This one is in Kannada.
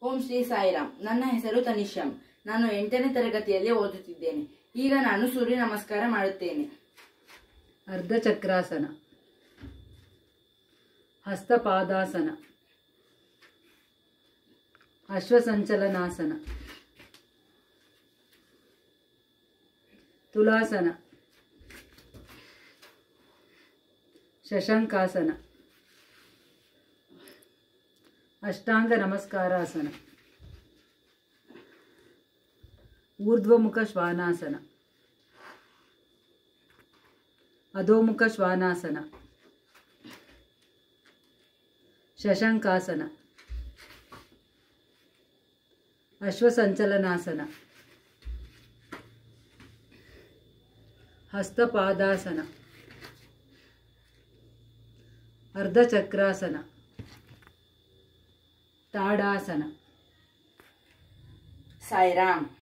ಓಂ ಶ್ರೀ ಸಾಯಿರಾಮ್ ನನ್ನ ಹೆಸರು ತನಿಷಂ ನಾನು ಎಂಟನೇ ತರಗತಿಯಲ್ಲಿ ಓದುತ್ತಿದ್ದೇನೆ ಈಗ ನಾನು ಸೂರ್ಯ ನಮಸ್ಕಾರ ಮಾಡುತ್ತೇನೆ ಅರ್ಧಚಕ್ರಾಸನ ಹಸ್ತಪಾದಾಸನ ಅಶ್ವಸಂಚಲನಾಸನ ತುಲಾಸನ ಶಶಂಕಾಸನ ಅಷ್ಟಾಂಗ ನಮಸ್ಕಾರಾಸನ ಊರ್ಧ್ವಮುಖ ಶ್ವಾನಾಸನ ಅಧೋಮುಖ ಶ್ವಾನಾಸನ ಶಶಂಕಾಸನ ಅಶ್ವಸಂಚಲನಾಸನ ಹಸ್ತಪಾದಾಸನ ಅರ್ಧಚಕ್ರಾಸನ ತಾಡಾಸನ ಸಾಯಿರಾಮ್